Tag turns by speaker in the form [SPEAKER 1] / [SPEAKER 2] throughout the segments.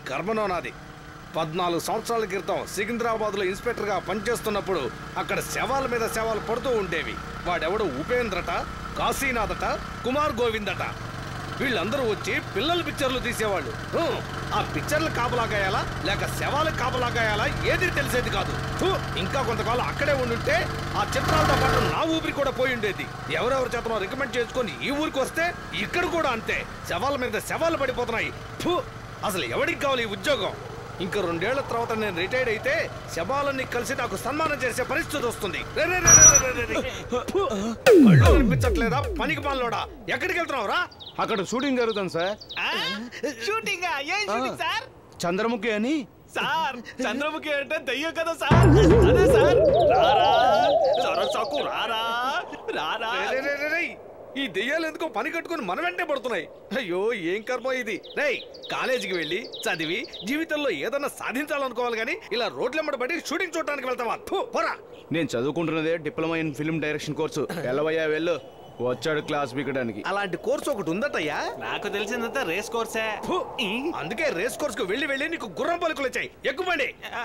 [SPEAKER 1] కర్మనో నాది పద్నాలుగు సంవత్సరాల క్రితం సికింద్రాబాద్లో ఇన్స్పెక్టర్గా పనిచేస్తున్నప్పుడు అక్కడ శవాల మీద శవాలు పడుతూ ఉండేవి వాడెవడు ఉపేంద్రట కాశీనాథట కుమార్ గోవిందట వీళ్ళందరూ వచ్చి పిల్లల పిక్చర్లు తీసేవాళ్ళు హూ, ఆ పిక్చర్లు కాపలాగాయాలా లేక శవాలకు కాపలాగాయాలా ఏది తెలిసేది కాదు హూ, ఇంకా కొంతకాలం అక్కడే ఉండుంటే ఆ చిత్రాలతో పాటు నా ఊపిరి కూడా పోయి ఉండేది ఎవరెవరి చేతనో రికమెండ్ చేసుకొని ఈ ఊరికి వస్తే ఇక్కడ కూడా అంతే శవాల మీద శవాలు పడిపోతున్నాయి ఫు, అసలు ఎవరికి కావాలి ఈ ఉద్యోగం ఇంకా రెండేళ్ల తర్వాత నేను రిటైర్డ్ అయితే శవాలన్నీ కలిసి నాకు సన్మానం చేసే పరిస్థితి వస్తుంది రే, రే, రే, రే, రే, రే, రే. ఫు, కళ్ళు కనిపించట్లేదా పనికి పనిలోడా ఎక్కడికి వెళ్తున్నావురా
[SPEAKER 2] అక్కడ షూటింగ్ జరుగుతుంది సార్
[SPEAKER 3] షూటింగ్ ఏం షూటింగ్ సార్
[SPEAKER 2] చంద్రముఖి అని
[SPEAKER 3] సార్ చంద్రముఖి అంటే దయ్యం కదా సార్ అదే సార్ రారా సరసకు రారా రారా
[SPEAKER 1] రే, రే, రే, రే. ఈ దెయ్యాలు ఎందుకో పని కట్టుకుని మన వెంటే పడుతున్నాయి అయ్యో ఏం కర్మ ఇది రేయ్ కాలేజీకి వెళ్ళి చదివి జీవితంలో ఏదన్నా సాధించాలనుకోవాలి కానీ ఇలా రోడ్లెమ్మడి పడి షూటింగ్ చూడడానికి వెళ్తావా థు, పోరా
[SPEAKER 2] నేను చదువుకుంటున్నదే diploma in film direction course వెళ్ళవయ్యా వెళ్ళు వచ్చాడు క్లాస్ పీకడానికి
[SPEAKER 1] అలాంటి కోర్సు ఒకటి ఉందటయ్యా
[SPEAKER 3] నాకు తెలిసిందంతా రేస్ కోర్సే
[SPEAKER 1] ఫు, అందుకే రేస్ కోర్స్ కు వెళ్ళి వెళ్ళి నీకు గుర్రం పలుకులు వచ్చాయి ఎక్కువండి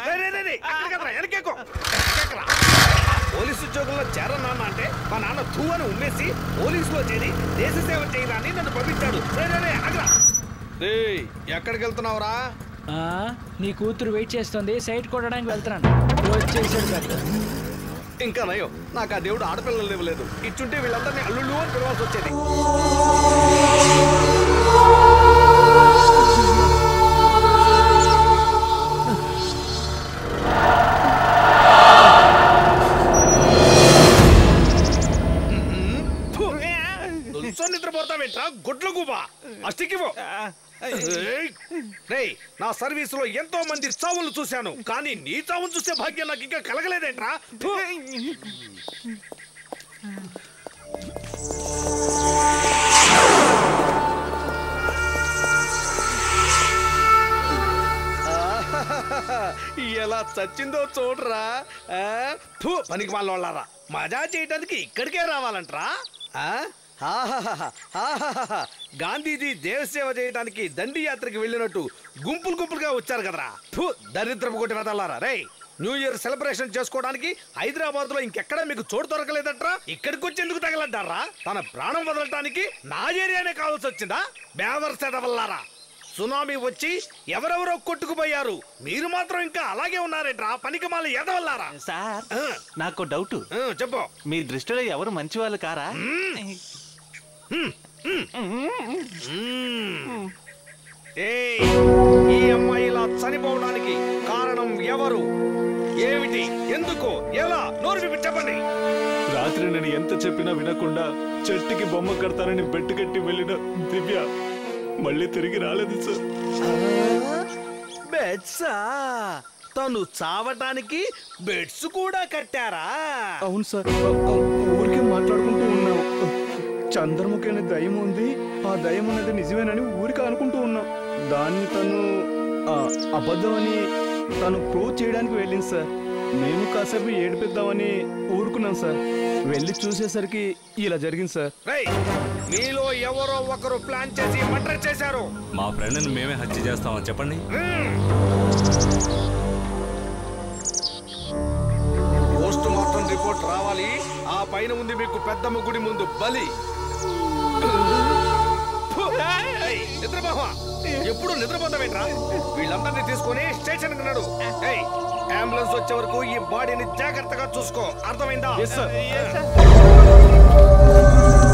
[SPEAKER 1] పోలీసు ఉద్యోగంలో చేరనాన్న అంటే మా నాన్న థూ అని ఉమ్మేసి పోలీసులో చేరి దేశ సేవ చేయడాన్ని నన్ను పంపించాడు రే, రే, రే, ఆగురా. రేయ్, ఎక్కడికి వెళ్తున్నావురా
[SPEAKER 4] ఆ, నీ కూతురు వెయిట్ చేస్తుంది సైట్ కొట్టడానికి వెళ్తున్నాను వచ్చేసాడు పెద్ద
[SPEAKER 1] ఇంకా నయం నాకు ఆ దేవుడు ఆడపిల్లలు ఇవ్వలేదు ఇచ్చుంటే వీళ్ళందరినీ అల్లుళ్ళు అని పిలవాల్సి వచ్చేది ఫు, నిల్చొని నిద్రపోతావేంట్రా గుడ్ల గుబా అస్తికివో ఏయ్! రేయ్ నా సర్వీసులో ఎంతో మంది చావులు చూశాను కానీ నీ చావును చూసే భాగ్యం నాకు ఇంకా కలగలేదేంట్రా ఫు! ఎలా చచ్చిందో చూడరా ఆ? ఫు, పనికి వాళ్ళారా మజా చేయడానికి ఇక్కడికే రావాలంట్రా ఆ? ఆహాహాహా, ఆహాహాహా. గాంధీజీ దేవసేవ చేయడానికి దండి యాత్రకి వెళ్ళినట్టు గుంపులు గుంపులుగా వచ్చారు కదరా ఫు, దరిద్రపు కొట్టి వెదలారా రే న్యూ ఇయర్ సెలబ్రేషన్ చేసుకోవడానికి హైదరాబాద్ లో ఇంకెక్కడ మీకు చోటు దొరకలేదట్రా ఇక్కడికి వచ్చి ఎందుకు తగలంటారా తన ప్రాణం వదలటానికి నా ఏరియానే కావాల్సి వచ్చిందా బేవర్ సెదవల్లారా సునామీ వచ్చి ఎవరెవరో కొట్టుకుపోయారు మీరు మాత్రం ఇంకా అలాగే ఉన్నారేట్రా పనికి మాల ఎదవల్లారా
[SPEAKER 3] సార్
[SPEAKER 1] ఆ,
[SPEAKER 3] నాకు డౌట్
[SPEAKER 1] ఆ, చెప్పు
[SPEAKER 3] మీ దృష్టిలో ఎవరు మంచి వాళ్ళు కారా
[SPEAKER 1] ఏయ్, ఈ అమ్మాయి ఇలా చనిపోవడానికి కారణం ఎవరు ఏమిటి ఎందుకు ఎలా నోరు విప్పి చెప్పండి
[SPEAKER 5] రాత్రి నేను ఎంత చెప్పినా వినకుండా చెట్టుకి బొమ్మ కడతానని బెట్టు కట్టి వెళ్ళిన దివ్య మళ్ళీ తిరిగి రాలేదు సార్
[SPEAKER 1] బెడ్సా తను చావటానికి బెడ్స్ కూడా కట్టారా
[SPEAKER 2] అవును సార్ ఊరికే మాట్లాడుకుంటూ ఉన్నాం చంద్రముఖి అనే దయ్యం ఉంది ఆ దయ్యం అనేది నిజమేనని ఊరికే అనుకుంటూ ఉన్నాం దాన్ని తను ఆ, అబద్ధం అని తను ప్రూవ్ చేయడానికి వెళ్ళింది సార్ మేము కాసేపు ఏడిపిద్దామని ఊరుకున్నాం సార్ వెళ్ళి చూసేసరికి ఇలా జరిగింది సార్
[SPEAKER 1] రేయ్ మీలో ఎవరో ఒకరు ప్లాన్ చేసి మర్డర్ చేశారు
[SPEAKER 6] మా ఫ్రెండ్ని మేమే హత్య చేస్తామని చెప్పండి
[SPEAKER 1] పోస్ట్ మార్టం రిపోర్ట్ రావాలి ఆ పైన ఉంది మీకు పెద్దమ్మ గుడి ముందు బలి ఫు! ఏయ్, నిద్రపోవా ఎప్పుడు నిద్రపోతావేంట్రా వీళ్ళందరినీ తీసుకొని స్టేషన్ కి నడు ఏయ్, అంబులెన్స్ వచ్చే వరకు ఈ బాడీని జాగ్రత్తగా చూసుకో అర్థమైందా
[SPEAKER 2] ఎస్ సార్